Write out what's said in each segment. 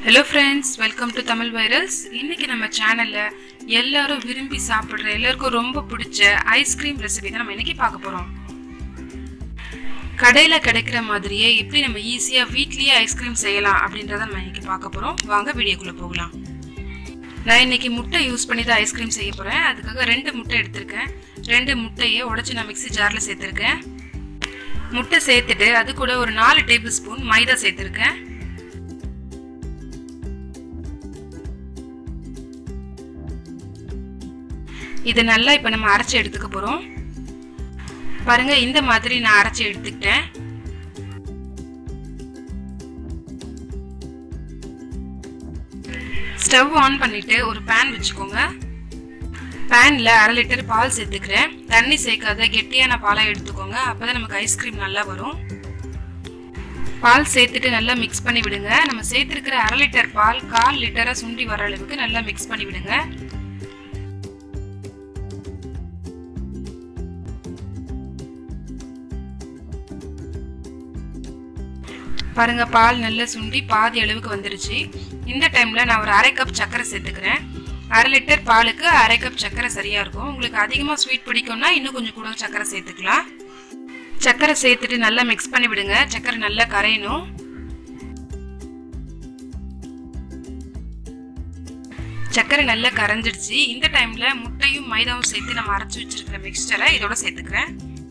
hello friends welcome to Tamil virus இன்னைக்கு நம்ம சேனல்ல எல்லாரும் விரும்பி சாப்பிட்ற எல்லாருக்கும் ரொம்ப பிடிச்ச ஐஸ்கிரீம் ரெசிபி தான் நம்ம இன்னைக்கு பார்க்க போறோம் கடையில் கிடைக்கிற மாதிரியே எப்படி நம்ம ஈஸியாக வீட்லேயே ஐஸ்கிரீம் செய்யலாம் அப்படின்றத நம்ம இன்னைக்கு பார்க்க போகிறோம் வாங்க வீடியோக்குள்ளே போகலாம் நான் இன்னைக்கு முட்டை யூஸ் பண்ணி தான் ஐஸ்கிரீம் செய்ய போகிறேன் அதுக்காக ரெண்டு முட்டை எடுத்திருக்கேன் ரெண்டு முட்டையை உடச்சி நான் மிக்ஸி ஜாரில் சேர்த்துருக்கேன் முட்டை சேர்த்துட்டு அது கூட ஒரு நாலு டேபிள் ஸ்பூன் மைதா சேர்த்துருக்கேன் இது நல்லா இப்போ நம்ம அரைச்சி எடுத்துக்க போகிறோம் பாருங்க இந்த மாதிரி நான் அரைச்சி எடுத்துக்கிட்டேன் ஸ்டவ் ஆன் பண்ணிட்டு ஒரு பேன் வச்சுக்கோங்க பேனில் அரை லிட்டர் பால் சேர்த்துக்கிறேன் தண்ணி சேர்க்காத கெட்டியான பாலாக எடுத்துக்கோங்க அப்போ தான் நமக்கு ஐஸ்கிரீம் நல்லா வரும் பால் சேர்த்துட்டு நல்லா மிக்ஸ் பண்ணி விடுங்க நம்ம சேர்த்துருக்கிற அரை லிட்டர் பால் கால் லிட்டராக சுண்டி வர அளவுக்கு நல்லா மிக்ஸ் பண்ணி விடுங்க பாருங்க பால் நல்லா சுண்டி பாதி அளவுக்கு வந்துருச்சு இந்த டைம்ல நான் ஒரு அரை கப் சர்க்கரை சேர்த்துக்கிறேன் அரை லிட்டர் பாலுக்கு அரை கப் சர்க்கரை சரியா இருக்கும் உங்களுக்கு அதிகமாக ஸ்வீட் பிடிக்கும்னா இன்னும் கொஞ்சம் கூட சர்க்கரை சேர்த்துக்கலாம் சர்க்கரை சேர்த்துட்டு நல்லா மிக்ஸ் பண்ணி விடுங்க சர்க்கரை நல்லா கரையணும் சர்க்கரை நல்லா கரைஞ்சிடுச்சு இந்த டைம்ல முட்டையும் மைதாவும் சேர்த்து நம்ம அரைச்சி வச்சிருக்கிற மிக்சரை இதோட சேர்த்துக்கிறேன்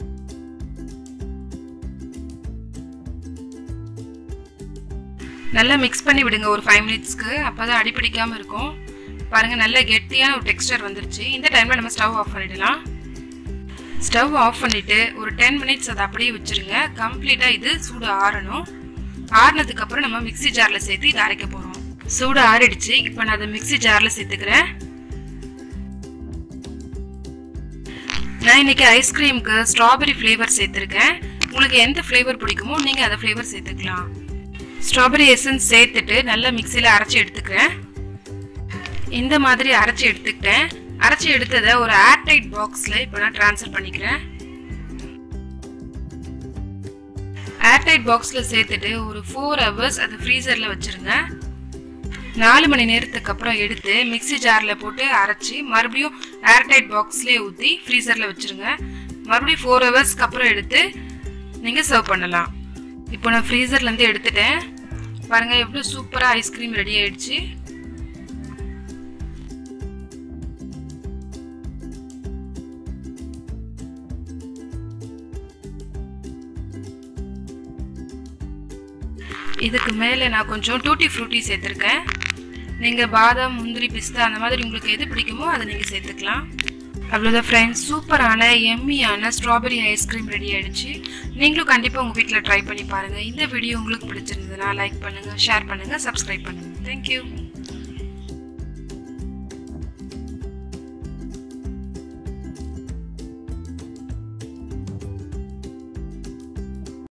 நல்லா மிக்ஸ் பண்ணி விடுங்க ஒரு ஃபைவ் மினிட்ஸ்க்கு அப்போ தான் அடிப்பிடிக்காமல் இருக்கும் பாருங்கள் நல்ல கெட்டியான ஒரு டெக்ஸ்டர் வந்துருச்சு இந்த டைமில் நம்ம ஸ்டவ் ஆஃப் பண்ணிடலாம் ஸ்டவ் ஆஃப் பண்ணிவிட்டு ஒரு டென் மினிட்ஸ் அதை அப்படியே வச்சுருங்க கம்ப்ளீட்டாக இது சூடு ஆறணும் ஆறினதுக்கப்புறம் நம்ம மிக்சி ஜாரில் சேர்த்து இதை அரைக்க போகிறோம் சூடு ஆறிடுச்சு இப்போ நான் அதை மிக்சி ஜாரில் சேர்த்துக்கிறேன் நான் இன்னைக்கு ஐஸ்கிரீமுக்கு ஸ்ட்ராபெரி ஃப்ளேவர் சேர்த்துருக்கேன் உங்களுக்கு எந்த ஃப்ளேவர் பிடிக்குமோ நீங்கள் அதை ஃப்ளேவர் சேர்த்துக்கலாம் ஸ்ட்ராபெரி எசன்ஸ் சேர்த்துட்டு நல்லா மிக்சியில் அரைச்சி எடுத்துக்கிறேன் இந்த மாதிரி அரைச்சி எடுத்துக்கிட்டேன் அரைச்சி எடுத்ததை ஒரு ஏர்டைட் பாக்ஸில் இப்போ நான் ட்ரான்ஸ்ஃபர் பண்ணிக்கிறேன் ஏர்டைட் பாக்ஸில் சேர்த்துட்டு ஒரு ஃபோர் ஹவர்ஸ் அது ஃப்ரீசரில் வச்சுருங்க நாலு மணி நேரத்துக்கு அப்புறம் எடுத்து மிக்சி ஜாரில் போட்டு அரைச்சி மறுபடியும் ஏர்டைட் பாக்ஸ்லேயே ஊற்றி ஃப்ரீசரில் வச்சுருங்க மறுபடியும் ஃபோர் ஹவர்ஸ்க்கு அப்புறம் எடுத்து நீங்கள் சர்வ் பண்ணலாம் இப்போ நான் ஃப்ரீசர்லேருந்து எடுத்துட்டேன் பாருங்கள் எவ்வளோ சூப்பராக ஐஸ்கிரீம் ரெடி ஆயிடுச்சு இதுக்கு மேலே நான் கொஞ்சம் டூட்டி ஃப்ரூட்டி சேர்த்துருக்கேன் நீங்கள் பாதாம் முந்திரி பிஸ்தா அந்த மாதிரி உங்களுக்கு எது பிடிக்குமோ அதை நீங்கள் சேர்த்துக்கலாம் அவ்வளோதான் ஃப்ரெண்ட்ஸ் சூப்பரான எம்மியான ஸ்ட்ராபெரி ஐஸ்கிரீம் ரெடி ஆயிடுச்சு நீங்களும் கண்டிப்பாக உங்கள் வீட்டில் ட்ரை பண்ணி பாருங்கள் இந்த வீடியோ உங்களுக்கு பிடிச்சிருந்ததுன்னா லைக் பண்ணுங்கள் ஷேர் பண்ணுங்கள் சப்ஸ்கிரைப் பண்ணுங்கள் தேங்க்யூ